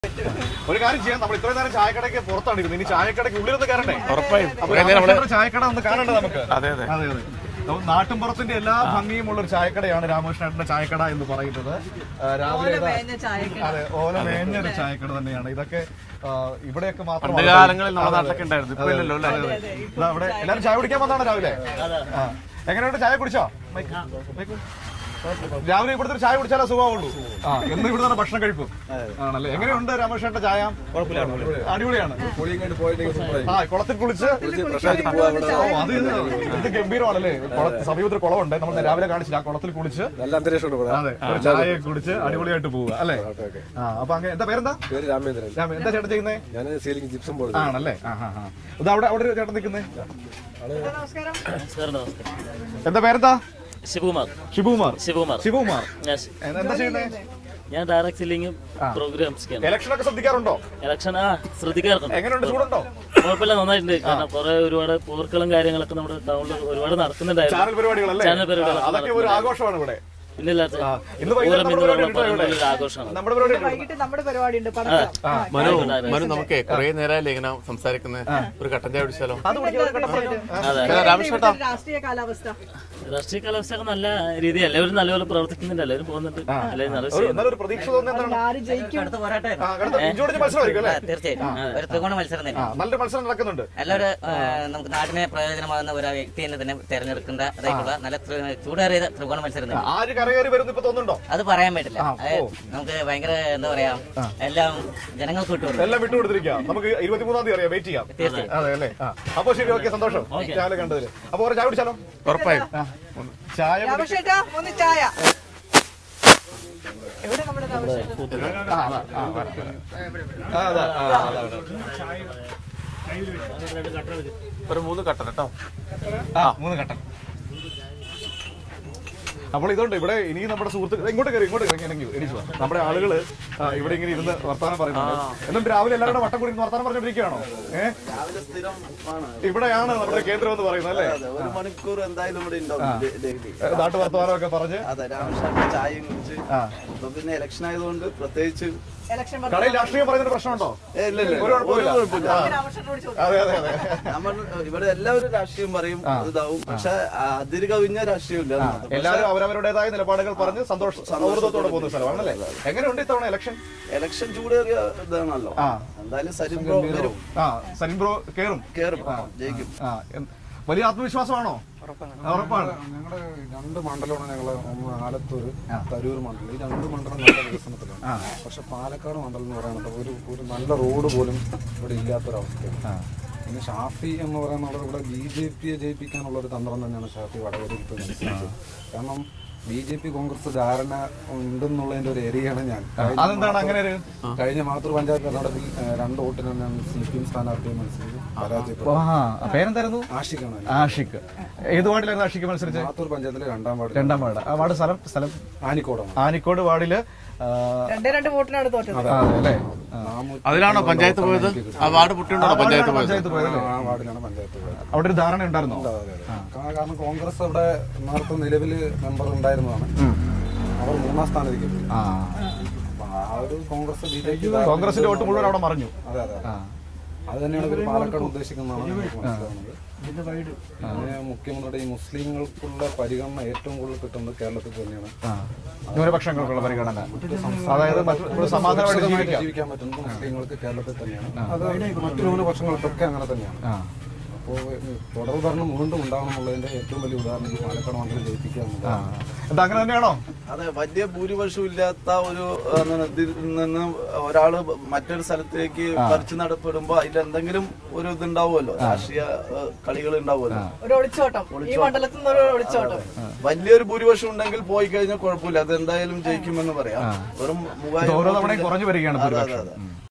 ഒരു കാര്യം ചെയ്യാം നമ്മൾ ഇത്രയും നേരം ചായക്കടയ്ക്ക് പുറത്താണ് ഇരുന്നത് ഇനി ചായക്കടയ്ക്ക് ഉള്ളിലൊന്ന് കയറണ്ടേ ഉറപ്പായും അപ്പൊ കുറേ നേരം നമ്മള് രാമകൃഷ്ണന്റെ ചായക്കട ഒന്ന് കാണണ്ടേ നമുക്ക് അതെ അതെ അതെ അതെ അപ്പൊ നാട്ടിൻപുറത്തിന്റെ എല്ലാ ഭംഗിയും ഉള്ള ഒരു ചായക്കടയാണ് രാമകൃഷ്ണേട്ടന്റെ ചായക്കട എന്ന് പറയുന്നത് ആ, രാവിലെ ഇതാ- മേഞ്ഞ ചായക്കട. അതെ ഓല മേഞ്ഞ ഒരു ചായക്കട തന്നെയാണ് ഇതൊക്കെ ആ, ഇവിടെയൊക്കെ മാത്രം പണ്ട് കാലങ്ങളിൽ നമ്മുടെ നാട്ടിലൊക്കെ ഉണ്ടായിരുന്നു ഇപ്പൊ ഇല്ലല്ലോ അല്ലേ ഇതാ അവിടെ എല്ലാരും ചായ കുടിക്കാൻ വന്നാണ് രാവിലെ ആ. എങ്ങനെയുണ്ട് ചായ കുടിച്ചോ മൈക്ക്, മൈക്ക്. രാവിലെ ഇവിടുത്തെ ഒരു ചായ കുടിച്ചാലേ സുഖമാവുള്ളൂ ആ എന്ന് ഇവിടെ തന്നെ ഭക്ഷണം കഴിക്കും ആണല്ലേ എങ്ങനെയുണ്ട് രാമകൃഷ്ണന്റെ ചായ അടിപൊളിയാണ് ആ കുളത്തിൽ കുളിച്ച് ഓ, അത് ഇത് ഇത് ഗംഭീരമാണല്ലേ കുളത്ത് സമീപത്തിൽ കുളമുണ്ട് നമ്മൾ രാവിലെ കാണിച്ചില്ല ആ കുളത്തിൽ കുളിച്ച് നല്ല അന്തരീക്ഷമുണ്ട് ഇവിടെ അതെ ഒരു ചായ കുടിച്ച് അടിപൊളിയായിട്ട് പോവുക അല്ലേ ആ അപ്പൊ അങ്ങനെ എന്താ പേരെന്താ പേര് രാമേന്ദ്രൻ രാമ എന്താ ചേട്ടൻ ചെയ്യുന്നേ ഞാൻ സീലിംഗ് ജിപ്സം ബോർഡ് ആണല്ലേ ആ ആ ആ ഇത് അവിടെ അവിടെ ഒരു ചേട്ടൻ നിൽക്കുന്നേ നമസ്കാരം നമസ്കാരം നമസ്കാരം എന്താ പേരെന്താ ശിവകുമാർ ശിവകുമാർ ശിവകുമാർ ശിവകുമാർ Yes. എന്താ എന്താ ചെയ്യുന്നേ ഞാൻ ഡയറക്ട് സെല്ലിങ്ങും പ്രോഗ്രാംസ് ഇലക്ഷൻ ഒക്കെ ശ്രദ്ധിക്കാറുണ്ടോ ഇലക്ഷൻ ആ ശ്രദ്ധിക്കാറുണ്ട് എങ്ങനെയുണ്ട് ചൂടുണ്ടോ കുഴപ്പമില്ല നന്നായിട്ടുണ്ട് കാരണം കുറെ ഒരുപാട് പൂർക്കളും കാര്യങ്ങളൊക്കെ നമ്മുടെ ടൗണിൽ ഒരുപാട് നടക്കുന്നുണ്ടായിരുന്നു ചാനൽ പരിപാടികളല്ലേ ചാനൽ പരിപാടികളൊക്കെ ആ, അതൊക്കെ ഒരു ആഘോഷമാണ് ഇവിടെ പിന്നില്ലാത്ത ആ, ഇന്ന് വൈകുന്നേരം പൂരം നമ്മുടെ എന്നുള്ള പരിപാടി ഉണ്ട് പറയുന്നത് ഒരു ആഘോഷമാണ് നമ്മുടെ പരിപാടി ഉണ്ട്. വൈകിട്ട് നമ്മുടെ പരിപാടി ഉണ്ട് പടക്കം മനു മനു നമുക്ക് കുറെ നേരമല്ലേ ഇങ്ങനെ സംസാരിക്കുന്നത് ഒരു കട്ടൻ ചായ കുടിച്ചാലോ അത് കുടിക്കാൻ ഒരു കട്ടൻ പറഞ്ഞു. അതെ രാമകൃഷ്ണേട്ടാ രാഷ്ട്രീയ കാലാവസ്ഥ രാഷ്ട്രീയ കാലാവസ്ഥയൊക്കെ നല്ല രീതിയിൽ എല്ലാവരും നല്ലപോലെ പ്രവർത്തിക്കുന്നുണ്ട് എല്ലാവരും പോകുന്നുണ്ട് എല്ലാവരും നല്ല ഒരു എന്നാലും ഒരു പ്രതീക്ഷ തോന്നുന്നത് എന്താണ് ആര് ജയിക്കും അടുത്ത പോരാട്ടമായിരുന്നു ആ, അടുത്ത ഇഞ്ചോടിഞ്ച് മത്സരമായിരിക്കും അല്ലേ തീർച്ചയായും ഒരു ത്രികോണ മത്സരം തന്നെ ആ, നല്ലൊരു മത്സരം നടക്കുന്നുണ്ട് എല്ലാവരും നമുക്ക് നാടിനെ പ്രയോജനമാകുന്ന ഒരു വ്യക്തി തന്നെ തന്നെ തെരഞ്ഞെടുക്കേണ്ട അതായിട്ടുള്ള നല്ല ത്രി- ചൂടേറിയ ത്രികോണ മത്സരം തന്നെ ആര് കരകയറി വരുന്നു ഇപ്പൊ തോന്നുന്നുണ്ടോ അത് പറയാൻ പറ്റില്ല ആ, അത് ഓ. നമുക്ക് ഭയങ്കര എന്താ പറയാ എല്ലാം ജനങ്ങൾക്ക് വിട്ടുകൊടുക്കും എല്ലാം വിട്ടുകൊടുത്തിരിക്കാം നമുക്ക് ഇരുപത്തിമൂന്നാം തീയതി അറിയാം വെയിറ്റ് ചെയ്യാം തീർച്ചയായും അതെ അല്ലേ ആ അപ്പൊ ശരി ഓക്കെ സന്തോഷം ചായ കണ്ടതില് അപ്പൊ ഒരു ചായ കുടിച്ചാലോ ഉറപ്പായും ആ, ചായ കുടി- രാമകൃഷ്ണേട്ടാ ഒന്ന് ചായ എവിടെ നമ്മുടെ രാമകൃഷ്ണേട്ടൻ ആ, അതാ, ആ, ആ. ആ, അതാ, ആ, അതാ, അതാ. ഒരു മൂന്ന് കട്ടൻ കേട്ടോ ആ മൂന്ന് ഘട്ടം അപ്പോൾ ഇതുണ്ട് ഇവിടെ ഇനി നമ്മുടെ സുഹൃത്തുക്കൾ ഇങ്ങോട്ട് കയറി ഇങ്ങോട്ട് കയറി എനിക്ക് എണീച്ചു വാ. നമ്മുടെ ആളുകള് ആ, ഇവിടെ ഇങ്ങനെ ഇരുന്ന് വർത്താനം പറയുന്നുണ്ട് എന്നിട്ട് രാവിലെ എല്ലാവരുടെ വട്ടം കൂടി ഇരുന്ന് വർത്താനം പറഞ്ഞോണ്ടിരിക്കുകയാണോ ഏഹ് ഇവിടെയാണ് നമ്മുടെ കേന്ദ്രം എന്ന് പറയുന്നത് അല്ലേ ഒരു മണിക്കൂർ എന്തായാലും ഇവിടെ ഉണ്ടാവും ഡെയിലി ഏ, നാട്ടു വർത്തമാനമൊക്കെ പറഞ്ഞ് അതെ രാമകൃഷ്ണന്റെ ചായയും കുടിച്ച് ആ. ഇപ്പൊ പിന്നെ ഇലക്ഷൻ ആയതുകൊണ്ട് പ്രത്യേകിച്ച് ഇലക്ഷൻ കടയിൽ രാഷ്ട്രീയം പറയുന്നൊരു പ്രശ്നമുണ്ടോ ഏ, ഇല്ല ഇല്ല ഒരു കുഴപ്പമില്ല. ഒരു കുഴപ്പമില്ല രാമകൃഷ്ണനോട് ചോദിച്ചു അതെ അതെ അതെ നമ്മൾ ഇവിടെ എല്ലാവരും രാഷ്ട്രീയം പറയും ഇതാവും പക്ഷെ അതിര് കവിഞ്ഞ രാഷ്ട്രീയം ഇല്ല എന്നത്. പക്ഷെ എല്ലാവരും അവരവരുടേതായ നിലപാടുകൾ പറഞ്ഞ് സന്തോഷ സൗഹൃദത്തോടെ പോകുന്ന സ്ഥലമാണല്ലേ എങ്ങനെയുണ്ട് ഇത്തവണ ഇലക്ഷൻ ഇലക്ഷൻ ചൂടേറിയ ഇതാണല്ലോ ആ. എന്തായാലും സരിം ബ്രോ വരും ആ സലിം ബ്രോ കേറും കേറും ജയിക്കും ആ എൻ- വലിയ ആത്മവിശ്വാസമാണോ ഉറപ്പാണ് ഞങ്ങളുടെ രണ്ട് മണ്ഡലമാണ് ഞങ്ങള് ഒന്ന് ആലത്തൂർ തരൂർ മണ്ഡലം ഈ രണ്ട് മണ്ഡലം നല്ല വികസനത്തിലാണ് പക്ഷെ പാലക്കാട് മണ്ഡലം എന്ന് പറയുന്നത് ഒരു ഒരു നല്ല റോഡ് പോലും ഇവിടെ ഇല്ലാത്തൊരവസ്ഥയാണ് പിന്നെ ഷാഫി എന്ന് പറയുന്നത് ഇവിടെ ബി ജെ പിയെ ജയിപ്പിക്കാനുള്ള ഒരു തന്ത്രം തന്നെയാണ് ഷാഫി വടകരയിൽ ഇപ്പോൾ മനസ്സിലാക്കുന്നത് കാരണം ബി ജെ പി കോൺഗ്രസ് ധാരണ ഉണ്ടെന്നുള്ളതിന്റെ ഒരു ഏരിയയാണ് ഞാൻ കഴിഞ്ഞ അതെന്താണ് അങ്ങനെ ഒരു കഴിഞ്ഞ മാതൃ പഞ്ചായത്ത് തെരഞ്ഞെടുപ്പിൽ ഏഹ്, രണ്ട് വോട്ടിനാണ് ഞാൻ സി പി എം സ്ഥാനാർത്ഥിയെ മത്സരിച്ച് പരാജയപ്പെട്ടു ആ പേരെന്തായിരുന്നു ആഷിക്കാണ് ഞാൻ. ആഷിക്ക് ഏത് വാർഡിലായിരുന്നു ആഷിക്ക് മത്സരിച്ച് മാത്തൂർ പഞ്ചായത്തിലെ രണ്ടാം വാർഡ് രണ്ടാം വാർഡ് ആ വാർഡ് സ്ഥലം സ്ഥലം ആനിക്കോടാണ് ആനിക്കോട് വാർഡില് ആ, രണ്ടേ രണ്ട് വോട്ടിനാണ് തോറ്റത് ആ, അതെ അല്ലേ ആ. നാനൂറ്റി അതിലാണോ പഞ്ചായത്ത് പോയത് ആ വാർഡ് പൊട്ടിയുണ്ടോ പഞ്ചായത്ത് പോയത് പഞ്ചായത്ത് പോയതല്ലേ ആ വാർഡിലാണ് പഞ്ചായത്ത് പോയത് അവിടെ ഒരു ധാരണ ഉണ്ടായിരുന്നോ അതെ, അതെ. കാ- കാരണം കോൺഗ്രസ് അവിടെ നേരത്തെ നിലവിൽ മെമ്പർ ഉണ്ടായിരുന്നതാണ് അവർ മൂന്നാം സ്ഥാനത്തേക്ക് എത്തി. ആ അപ്പൊ ആ ഒരു കോൺഗ്രസ് ബി ജെ പി കോൺഗ്രസിന്റെ വോട്ട് മുഴുവൻ അവിടെ മറിഞ്ഞു അതെ അതെ ആ അത് തന്നെയാണ് ഇവർ പാലക്കാട് ഉദ്ദേശിക്കുന്നതാണ് എനിക്ക് മനസ്സിലാവുന്നത് പിന്നെ മുഖ്യമന്ത്രിയുടെ ഈ മുസ്ലിങ്ങൾക്കുള്ള പരിഗണന ഏറ്റവും കൂടുതൽ കിട്ടുന്നത് കേരളത്തിൽ തന്നെയാണ് ആ ന്യൂനപക്ഷങ്ങൾക്കുള്ള പരിഗണന അതായത് മറ്റു സമാധാനമായിട്ട് ജീവിക്കാം ജീവിക്കാൻ പറ്റുന്നത് മുസ്ലിങ്ങൾക്ക് കേരളത്തിൽ തന്നെയാണ് അത് മറ്റു ന്യൂനപക്ഷങ്ങൾക്കൊക്കെ അങ്ങനെ തന്നെയാണ് ആ അപ്പോൾ തുടർ ഭരണം വീണ്ടും ഉണ്ടാവണം എന്നുള്ളതിന്റെ ഏറ്റവും വലിയ ഉദാഹരണം ഈ പാലക്കാട് മണ്ഡലം ജയിപ്പിക്കുക ആ എന്നുള്ളതാണ് എന്താ അങ്ങനെ തന്നെയാണോ അതെ വലിയ ഭൂരിപക്ഷം ഇല്ലാത്ത ഒരു ആ, ഇതിൽ നിന്ന് ഒരാള് മറ്റൊരു സ്ഥലത്തേക്ക് പറിച്ചു നടപ്പെടുമ്പോ അതിൽ എന്തെങ്കിലും ഒരു ഇതുണ്ടാവുമല്ലോ രാഷ്ട്രീയ കളികൾ ഉണ്ടാവുമല്ലോ ഒരു ഒളിച്ചോട്ടം ഈ മണ്ഡലത്തിൽ നിന്ന് ഒരു ഒളിച്ചോട്ടം വലിയൊരു ഭൂരിപക്ഷം ഉണ്ടെങ്കിൽ പോയി കഴിഞ്ഞാൽ കുഴപ്പമില്ല അത് എന്തായാലും ജയിക്കുമെന്ന് പറയാം വെറും ഇത് മൂവായിരം ഓരോ വോട്ടിന്റെ- തവണയും കുറഞ്ഞു വരികയാണ് അതെ, അതെ, ഭൂരിപക്ഷം അതെ.